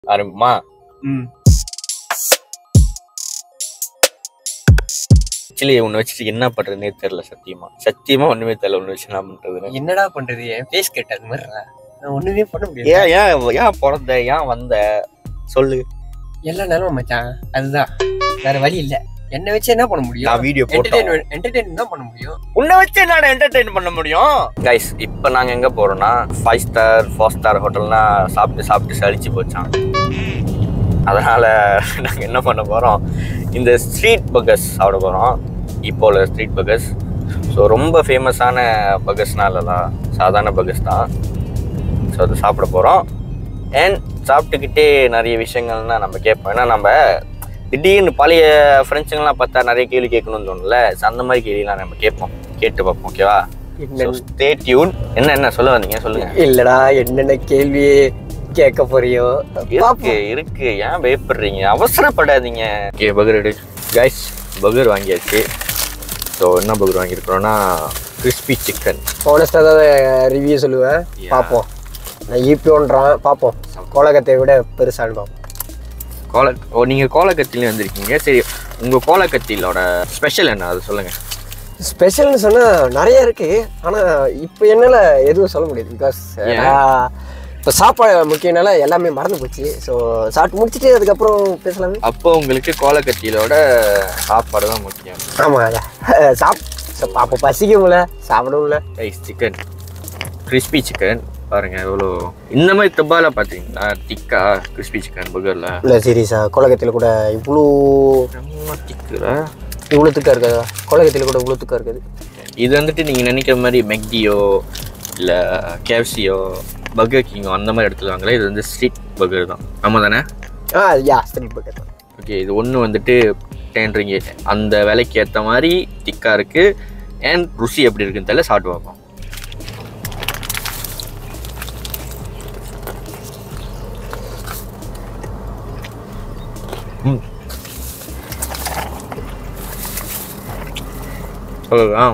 ஆரம்பிமா ம் ஆக்சுவலி உன்னை வச்சுட்டு என்ன பண்றதுனே தெரியல சத்தியமா சத்தியமா ஒண்ணுமே தெரியல ஒண்ணு வச்சு என்ன பண்றதுன்னு என்னடா பண்றது என் ஃபேஸ் கட் அது மாதிரி நான் ஒண்ணுமே பண்ண முடியாது ஏன் ஏன் ஏன் பிறந்த ஏன் வந்த சொல்லு எல்லா நேரமும் மச்சான் அதுதான் வேற வழி இல்ல என்ன வச்சு என்ன பண்ண முடியும் நான் வீடியோ போட்டோம் என்டர்டெயின்மெண்ட் என்டர்டெயின் தான் பண்ண முடியும் உன்னை வச்சு என்ன என்டர்டெயின் பண்ண முடியும் கைஸ் இப்போ நாங்க எங்க போறோம்னா ஃபைவ் ஸ்டார் ஃபோர் ஸ்டார் ஹோட்டல்லாம் சாப்பிட்டு சாப்பிட்டு சலிச்சு போச்சான் அதனால நாங்க என்ன பண்ண போறோம் இந்த ஸ்ட்ரீட் பர்கர்ஸ் சாப்பிட போறோம் இப்போ உள்ள ஸ்ட்ரீட் பர்கர்ஸ் ஸோ ரொம்ப ஃபேமஸான பர்கர்ஸ்னாலலாம் சாதாரண பர்கர்ஸ் தான் ஸோ அது சாப்பிட போகிறோம் அண்ட் சாப்பிட்டுக்கிட்டே நிறைய விஷயங்கள்னா நம்ம கேட்போம் ஏன்னா நம்ம திடீர்னு பழைய ஃப்ரெண்ட்ஸுங்கெல்லாம் பார்த்தா நிறைய கேள்வி கேட்கணும்னு தோணும்ல So அந்த மாதிரி கேள்விலாம் நம்ம கேட்போம் கேட்டு பார்ப்போம் ஓகேவா ஸோ ஸ்டே டியூன் என்ன என்ன சொல்ல வந்தீங்க சொல்லுங்க இல்லடா என்னென்ன கேள்வி கேட்க போறியோ இருக்கு இருக்கு ஏன் பயப்படுறீங்க அவசரப்படாதீங்க ஓகே பகர் எடு கைஸ் பகர் வாங்கியாச்சு ஸோ என்ன பகர் வாங்கியிருக்கிறோன்னா கிறிஸ்பி சிக்கன் ஹோனஸ்டாக தான் ரிவ்யூ சொல்லுவேன் Yeah. பார்ப்போம் நான் ஈப்பியோன்றான் பார்ப்போம் கோலகத்தை விட பெருசான்னு பார்ப்போம் கோல ஓ நீங்கள் கோலக்கத்திலையும் வந்திருக்கீங்க சரி உங்கள் கோலக்கத்திலோட ஸ்பெஷல் என்ன அது சொல்லுங்கள் ஸ்பெஷல்னு சொன்னால் நிறைய இருக்கு ஆனால் இப்போ என்னால் எதுவும் சொல்ல முடியாது பிகாஸ் இப்போ சாப்பாடு முக்கியனால எல்லாமே மறந்து போச்சு ஸோ சாப்பிட்டு முடிச்சிட்டு அதுக்கப்புறம் பேசலாமே அப்போ உங்களுக்கு கோலக்கத்திலோட சாப்பாடு தான் முக்கியம் ஆமாம் சாப் அப்போ பசிக்கும்ல சாப்பிடும்ல ரைஸ் சிக்கன் கிறிஸ்பி சிக்கன் பாருங்க எவ்வளோ இந்த மாதிரி தப்பால பார்த்தீங்களா திக்கா கிறிஸ்பி சிக்கன் பர்கரில் இல்லை சீரியஸா கோலகத்தில் கூட இவ்வளோ ரொம்ப திக்குல இவ்வளோ திக்கா இருக்காதா கோலகத்தில் கூட இவ்வளோ திக்கா இருக்குது இது வந்துட்டு நீங்கள் நினைக்கிற மாதிரி மெக்டியோ இல்லை கேஎஃப்சியோ பர்கர் கிங்கோ அந்த மாதிரி இடத்துல வாங்கல இது வந்து ஸ்ட்ரீட் பர்கர் தான் ஆமாம் தானே ஆ யா ஸ்ட்ரீட் பக்கெட் ஓகே இது ஒன்று வந்துட்டு டென் ரிங்கேட் அந்த விலைக்கு ஏற்ற மாதிரி திக்காக இருக்குது அண்ட் ருசி எப்படி இருக்குன்னு தெரியல சாப்பிட்டு பார்ப்போம் ம் சொல்லலாம்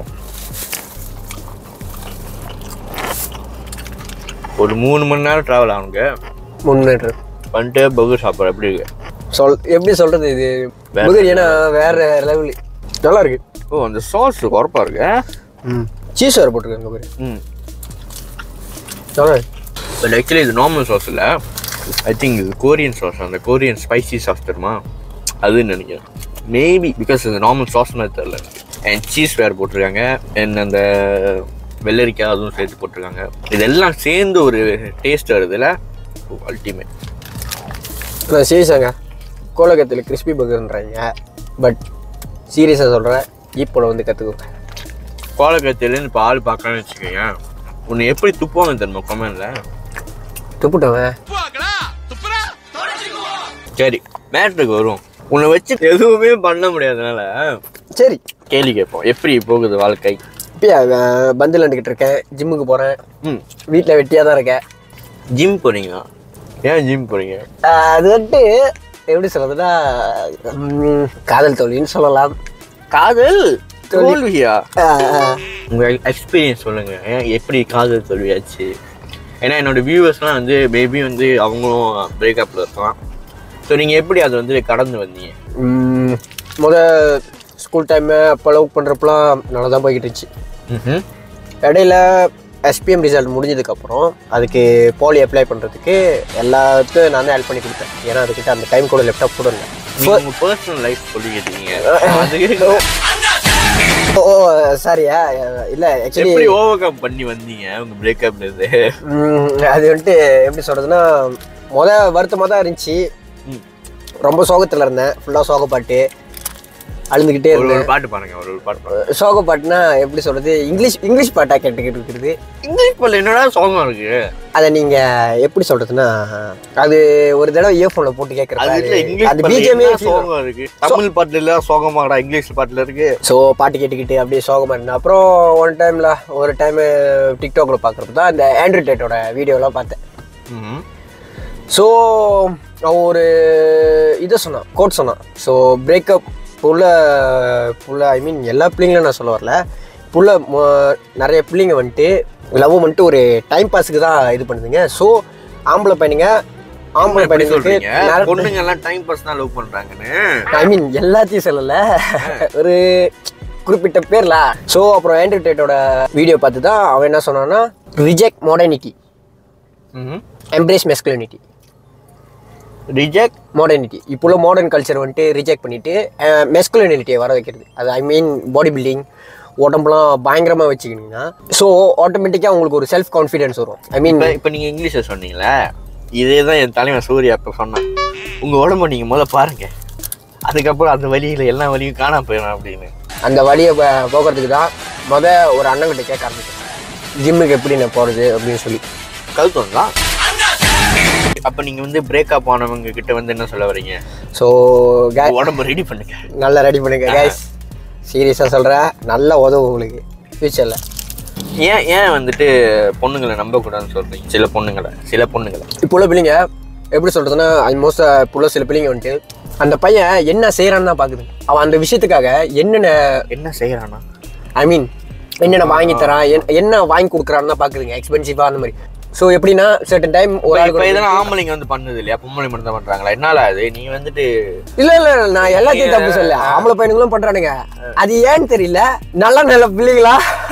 ஒரு மூணு மணி நேரம் ட்ராவல் ஆகுங்க முன்னேற்று வந்துட்டு பர்கர் சாப்பிட்ற எப்படி இருக்கு சொல் எப்படி சொல்றது இது வேற பர்கர் ஏன்னா வேற லெவல் நல்லா இருக்கு ஓ அந்த சாஸ் குறப்பா இருக்கு ம் சீஸ் வேறு போட்டிருக்காங்க பாரு ம் நல்லா இருக்கு பட் ஆக்சுவலி இது நார்மல் சாஸ் இல்லை ஐ திங்க் இது கோரியன் சாஸ் அந்த கோரியன் ஸ்பைசி சாஸ் தெரியுமா அதுன்னு நினைக்கிறேன் மேபி பிகாஸ் இது நார்மல் சாஸ் மாதிரி தெரில அண்ட் சீஸ் வேறு போட்டிருக்காங்க அண்ட் அந்த வெள்ளரிக்காய் அதுவும் சேர்த்து போட்டிருக்காங்க இதெல்லாம் சேர்ந்து ஒரு டேஸ்ட் வருதுல்ல அல்டிமேட் நான் சீரியஸாங்க கோலகத்தில் கிறிஸ்பி பர்கர்ன்றாங்க பட் சீரியஸாக சொல்கிறேன் ஈப்போட வந்து கற்றுக்கோங்க கோலக்கத்திலேருந்து இப்போ ஆள் பார்க்கலான்னு வச்சுக்கோங்க உன்னை எப்படி துப்புவாங்க தெரியுமா கமெண்டில் துப்புட்டவன் சரி மேட்ருக்கு வரும் உன்னை வச்சு எதுவுமே பண்ண முடியாதனால சரி கேள்வி கேட்போம் எப்படி போகுது வாழ்க்கை இப்பயா பந்து விளாண்டுக்கிட்டு இருக்கேன் ஜிம்முக்கு போகிறேன் ம் வீட்டில் வெட்டியாக தான் இருக்கேன் ஜிம் போறீங்களா ஏன் ஜிம் போறீங்க ஆஹ் அது வந்துட்டு எப்படி சொல்றதுன்னா ம், காதல் தோல்வின்னு சொல்லலாம் காதல் தோல்வியா ஆஹ் ஆஹ் உங்க எக்ஸ்பீரியன்ஸ் சொல்லுங்க ஏன் எப்படி காதல் தோல்வியாச்சு ஏன்னா என்னோட வியூவர்ஸ்லாம் வந்து மேபி வந்து அவங்களும் பிரேக்கப்ல இருக்கலாம் ஸோ நீங்க எப்படி அதை வந்து கடந்து வந்தீங்க ம், முத ஸ்கூல் டைமு அப்போ லவ் பண்ணுறப்பலாம் நல்லா தான் போய்கிட்டு இருந்துச்சு ம்ஹும். இடையில எஸ்பிஎம் ரிசல்ட் முடிஞ்சதுக்கப்புறம் அதுக்கு போலி அப்ளை பண்ணுறதுக்கு எல்லாத்துக்கும் நான் தான் ஹெல்ப் பண்ணி கொடுத்தேன் ஏன்னா அதுக்கிட்ட அந்த டைம் கூட லேப்டாப் கூட இல்லை நீங்க உங்க பர்சனல் லைஃப் சொல்லிக்கிட்டீங்க அதுக்கு ஓ சாரியா இல்லை ஆக்சுவலி எப்படி ஓவர் கம் பண்ணி வந்தீங்க உங்க பிரேக்கப்ல இருந்து அது வந்துட்டு எப்படி சொல்கிறதுனா முத வருத்தமாக தான் இருந்துச்சு ம். ரொம்ப சோகத்தில் இருந்தேன் ஃபுல்லாக சோகப்பாட்டு அழுந்துக்கிட்டே ஒரு இருந்தேன் ஒரு பாட்டு பாருங்க ஒரு ஒரு பாட்டு பாருங்க சோகப்பாட்டுனா எப்படி சொல்கிறது இங்கிலீஷ் இங்கிலீஷ் பாட்டாக கேட்டுக்கிட்டு இருக்கிறது இங்கிலீஷ் பாட்டு என்னடா சோகமா இருக்கு அதை நீங்கள் எப்படி சொல்கிறதுனா அது ஒரு தடவை இயர்ஃபோனில் போட்டு அது இல்ல கேட்குறது இங்கிலீஷ் அது பாட்டுல பிஜிஎமே என்ன சோகமா இருக்கு தமிழ் பாட்டுல இல்ல சோகமாடா இங்கிலீஷ் பாட்டுல இருக்கு ஸோ பாட்டு கேட்டுக்கிட்டு அப்படியே சோகமாக இருந்தேன் அப்புறம் ஒன் டைமில் ஒரு டைமு டிக்டாக்ல பார்க்குறப்ப தான் இந்த ஆண்ட்ரூ டேட்டோட வீடியோலாம் பார்த்தேன் ம்ஹும். ஸோ அவன் ஒரு இதை சொன்னான் கோட் சொன்னான் ஸோ பிரேக்கப் புள்ள புள்ள ஐ மீன் எல்லா பிள்ளைங்களும் நான் சொல்ல வரல புள்ள மொ- நிறைய பிள்ளைங்க வந்துட்டு லவ் வந்துட்டு ஒரு டைம் பாஸுக்கு தான் இது பண்ணுதுங்க ஸோ ஆம்பளை பையனுங்க ஆம்பளை எப்படி பையனுக்கு சொல்றீங்க நிறைய- பொண்ணுங்க எல்லாம் டைம் பாஸ் தான் லவ் பண்றாங்கன்னு ஐ மீன் எல்லாத்தையும் சொல்லல ஒரு குறிப்பிட்ட பேர்ல ஸோ அப்புறம் ஆண்ட்ரூ டேட்டோட வீடியோ பார்த்து தான் அவன் என்ன சொன்னான்னா reject modernity embrace masculinity reject modernity இப்போ உள்ள மாடர்ன் கல்ச்சர் வந்துட்டு ரிஜெக்ட் பண்ணிட்டு மெஸ்குலினிட்டியை வர வைக்கிறது அது ஐ மீன் பாடி பில்டிங் உடம்புலாம் பயங்கரமாக வச்சுக்கினீங்கன்னா ஸோ ஆட்டோமேட்டிக்காக உங்களுக்கு ஒரு செல்ஃப் கான்ஃபிடென்ஸ் வரும் ஐ மீன் இப்ப இப்ப நீங்க இங்கிலீஷ்ல சொன்னீங்களே இதே தான் என் தலைவன் சூர்யா அப்ப சொன்னான் உங்க உடம்ப நீங்க முதல்ல பாருங்க அதுக்கப்புறம் அந்த வழியில எல்லா வழியும் காணாம போயிடும் அப்படின்னு அந்த வழியை ப- போக்குறதுக்கு தான் முத ஒரு அண்ணன்கிட்ட கேட்க ஆரம்பிச்சேன் ஜிம்முக்கு எப்படி நான் போகிறது அப்படின்னு சொல்லி கழுத்தம் தான் அப்ப நீங்க வந்து பிரேக்கப் ஆனவங்க கிட்ட வந்து என்ன சொல்ல வரீங்க ஸோ கே உடம்ப ரெடி பண்ணுங்க நல்லா ரெடி பண்ணுங்க கைஸ் சீரியஸாக சொல்கிறேன் நல்லா உதவும் உங்களுக்கு ஃப்யூச்சரில் ஏன் ஏன் வந்துட்டு பொண்ணுங்களை நம்ப கூடாதுன்னு சொல்றீங்க சில பொண்ணுங்களை சில பொண்ணுங்களை இப்போ உள்ள பிள்ளைங்க எப்படி சொல்கிறதுன்னா ஆல்மோஸ்ட் இப்போ உள்ள சில பிள்ளைங்க வந்துட்டு அந்த பையன் என்ன செய்கிறான்னு தான் பார்க்குது அவன் அந்த விஷயத்துக்காக என்னென்ன என்ன செய்யறானா ஐ மீன் என்னென்ன வாங்கி தரான் என்- என்ன வாங்கி கொடுக்குறான்னு தான் பார்க்குதுங்க எக்ஸ்பென்சிவாக அந்த மாதிரி ஸோ எப்படின்னா certain டைம் ஒரு இப்ப ஆளுக்கு இதெல்லாம் ஆம்பளைங்க வந்து பண்ணது இல்லையா பொம்பளை மட்டும் தான் பண்றாங்களா என்னால அது நீ வந்துட்டு இல்ல இல்ல நான் எல்லாத்தையும் தப்பு சொல்ல ஆம்பளை பையனுங்களும் பண்றானுங்க அது ஏன்னு தெரியல நல்ல நல்ல பிள்ளைங்களா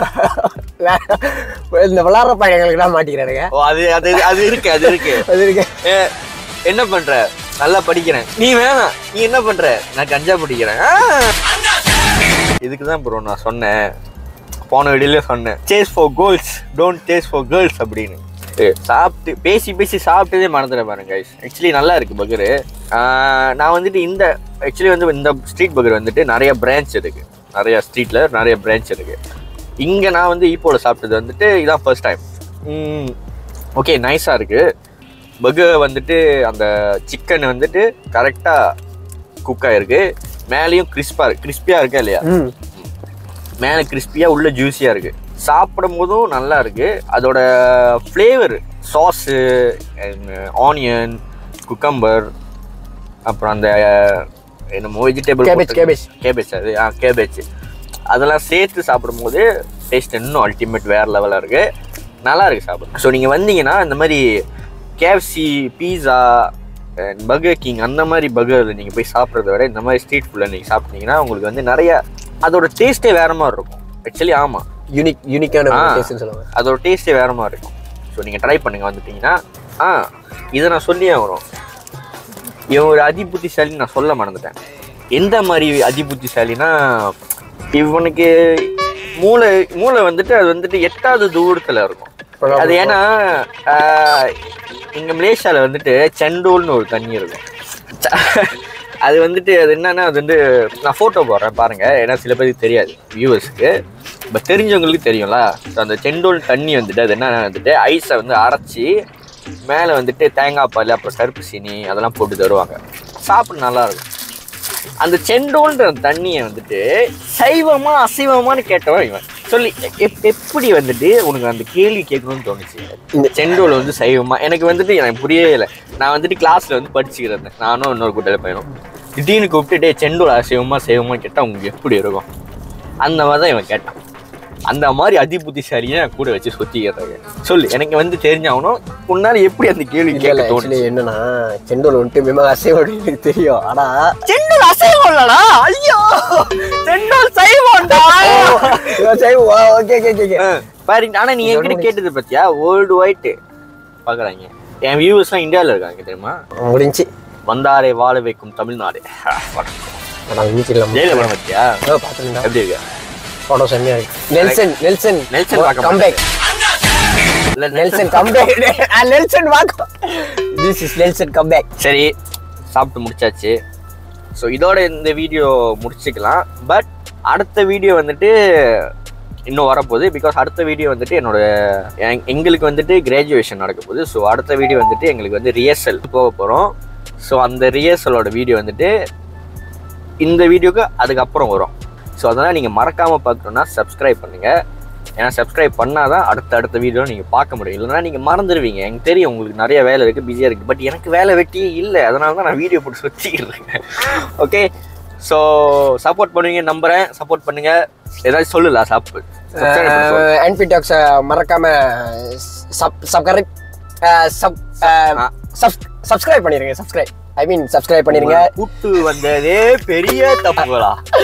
இந்த விளாடுற பையன்களுக்கு தான் மாட்டிக்கிறானுங்க ஓ அது அது அது இருக்கு அது இருக்கு அது இருக்கு ஏ, என்ன பண்ற நல்லா படிக்கிறேன் நீ வேணாம் நீ என்ன பண்ற நான் கஞ்சா படிக்கிறேன் இதுக்கு தான் ப்ரோ நான் சொன்னேன் போன வீடியோல சொன்னேன் chase for goals don't chase for girls அப்படின்னு ஏ, சாப்பிட்டு பேசி பேசி சாப்பிட்டதே மறந்துட பாருங்க கைஸ் ஆக்சுவலி நல்லா இருக்கு பர்கரு நான் வந்துட்டு இந்த ஆக்சுவலி வந்து இந்த ஸ்ட்ரீட் பர்கர் வந்துட்டு நிறைய பிரான்ச் இருக்கு நிறைய ஸ்ட்ரீட்ல நிறைய பிரான்ச் இருக்கு இங்க நான் வந்து ஈப்போல சாப்பிட்டது வந்துட்டு இதான் ஃபர்ஸ்ட் டைம் ஓகே நைஸாக இருக்கு பர்கர் வந்துட்டு அந்த சிக்கன் வந்துட்டு கரெக்டாக குக் ஆயிருக்கு மேலேயும் கிறிஸ்பாக இருக்கு கிறிஸ்பியாக இருக்கா இல்லையா ம் மேலே கிறிஸ்பியாக உள்ள ஜூஸியாக இருக்கு சாப்பிடும் போதும் நல்லா இருக்கு அதோட ஃப்ளேவர் சாஸு ஆனியன் குக்கம்பர் அப்புறம் அந்த என்னமோ வெஜிடபிள் Cabbage, cabbage. கேபேஜ் அது ஆ கேபேஜ் அதெல்லாம் சேர்த்து சாப்பிடும்போது டேஸ்ட் இன்னும் அல்டிமேட் வேறு லெவலாக இருக்கு நல்லா இருக்கு சாப்பிட ஸோ நீங்கள் வந்தீங்கன்னா இந்த மாதிரி கேஎஃப்சி பீஸா பர்கர் கிங் அந்த மாதிரி பர்கர் நீங்கள் போய் சாப்பிட்றத விட இந்த மாதிரி ஸ்ட்ரீட் ஃபுட்டில் நீங்கள் சாப்பிட்டீங்கன்னா உங்களுக்கு வந்து நிறைய அதோட டேஸ்ட்டே வேற மாதிரி இருக்கும் ஆக்சுவலி ஆமாம் யூனிக் யூனிக்கான ஆ. டேஸ்ட்னு சொல்லுவாங்க அதோட டேஸ்ட்டே வேற மாதிரி இருக்கும் ஸோ நீங்கள் ட்ரை பண்ணுங்க வந்துட்டீங்கன்னா ஆ இதை நான் சொல்லியே வரும் இவன் ஒரு அதிபுத்திசாலி நான் சொல்ல மறந்துட்டேன் எந்த மாதிரி அதிபுத்திசாலினா இவனுக்கு மூளை மூளை வந்துட்டு அது வந்துட்டு எட்டாவது தூரத்தில் இருக்கும் அது ஏன்னா ஆஹ், இங்க மலேசியால வந்துட்டு செண்டோல்னு ஒரு தண்ணி இருக்கும் ச- அது வந்துட்டு அது என்னன்னா அது வந்து நான் ஃபோட்டோ போடுறேன் பாருங்க ஏன்னா சில பேருக்கு தெரியாது வியூவர்ஸ்க்கு பட் தெரிஞ்சவங்களுக்கு தெரியும்ல ஸோ அந்த செண்டோல் தண்ணி வந்துட்டு அது என்னன்னா வந்துட்டு ஐஸை வந்து அரைச்சி மேலே வந்துட்டு தேங்காய் பால் அப்புறம் கருப்பு சீனி அதெல்லாம் போட்டு தருவாங்க சாப்பிட நல்லா இருக்கும் அந்த செண்டோல்ன்ற தண்ணியை வந்துட்டு சைவமா அசைவமான்னு கேட்டவன் இவன் சொல்லி எப்- எப்படி வந்துட்டு உனக்கு அந்த கேள்வி கேட்கணும்னு தோணுச்சு இந்த செண்டோல் வந்து சைவமா எனக்கு வந்துட்டு எனக்கு புரியவே இல்லை நான் வந்துட்டு கிளாஸ்ல வந்து படிச்சுக்கிட்டு இருந்தேன் நானும் இன்னொரு கூட்டையில பையனும் திடீர்னு கூப்பிட்டு டே செண்டோல் அசைவமா சைவமா கேட்டா உங்களுக்கு எப்படி இருக்கும் அந்த மாதிரி தான் இவன் கேட்டான் அந்த மாதிரி அதிபுத்திசாலியை நான் கூட வச்சு சுத்திக்கிறாங்க சொல்லு எனக்கு வந்து தெரிஞ்சாகணும் உன்னால எப்படி அந்த கேள்வி இல்ல கேட்க தோணுச்சு ஆக்சுவலி என்னன்னா செண்டோல் வந்துட்டு மிம அசைவோடு எனக்கு தெரியும் ஆனா செண்டோல் அசைவம் இல்லடா ஐயோ செண்டோல் சைவம்டா ஓகே ஓகே ஓகே பாரு ஆனா நீ என்கிட்ட கேட்டது பத்தியா வேர்ல்டு வைட் பாக்குறாங்க என் வியூவர்ஸ்லாம் இந்தியாவில் இருக்காங்க தெரியுமா முடிஞ்சு வந்தாரை வாழ வைக்கும் தமிழ்நாடு நான் முடிச்சிடலாம் ஜெயில படம் பத்தியா பார்த்துருந்தா எப்படி இருக்கு படம் செம்மையா இருக்கு நெல்சன் நெல்சன் நெல்சன் பார்க்க கம்பேக் இல்ல, Nelson comeback Nelson walk this is Nelson comeback சரி சாப்பிட்டு முடிச்சாச்சு ஸோ இதோட இந்த வீடியோ முடிச்சுக்கலாம் பட் அடுத்த வீடியோ வந்துட்டு இன்னும் வரப்போகுது பிகாஸ் அடுத்த வீடியோ வந்துட்டு என்னோட எங்- எங்களுக்கு வந்துட்டு கிராஜுவேஷன் நடக்க போகுது ஸோ அடுத்த வீடியோ வந்துட்டு எங்களுக்கு வந்து ரிஹர்சல் போக போகிறோம் ஸோ அந்த ரிஹர்சலோட வீடியோ வந்துட்டு இந்த வீடியோக்கு அதுக்கப்புறம் வரும் ஸோ அதனால் நீங்கள் மறக்காமல் பார்க்கணுன்னா சப்ஸ்கிரைப் பண்ணுங்கள் ஏன்னா சப்ஸ்கிரைப் பண்ணால் தான் அடுத்த அடுத்த வீடியோ நீங்கள் பார்க்க முடியும் இல்லைன்னா நீங்கள் மறந்துடுவீங்க எனக்கு தெரியும் உங்களுக்கு நிறைய வேலை இருக்குது பிஸியாக இருக்குது பட் எனக்கு வேலை வெட்டியே இல்லை அதனால தான் நான் வீடியோ போட்டு சுற்றிக்கிட்டு இருக்கேன் ஓகே ஸோ சப்போர்ட் பண்ணுவீங்க நம்புகிறேன் சப்போர்ட் பண்ணுங்கள் ஏதாச்சும் சொல்லல சாப்பிட்டு ஆன்பிடாக்ஸ் மறக்காம சப் சப்ஸ்கிரைப் சப் ஆ. சப் சப்ஸ்கிரைப் பண்ணிருங்க சப்ஸ்கிரைப் ஐ மீன் சப்ஸ்கிரைப் பண்ணிருங்க கூட்டு வந்ததே பெரிய தப்புகளா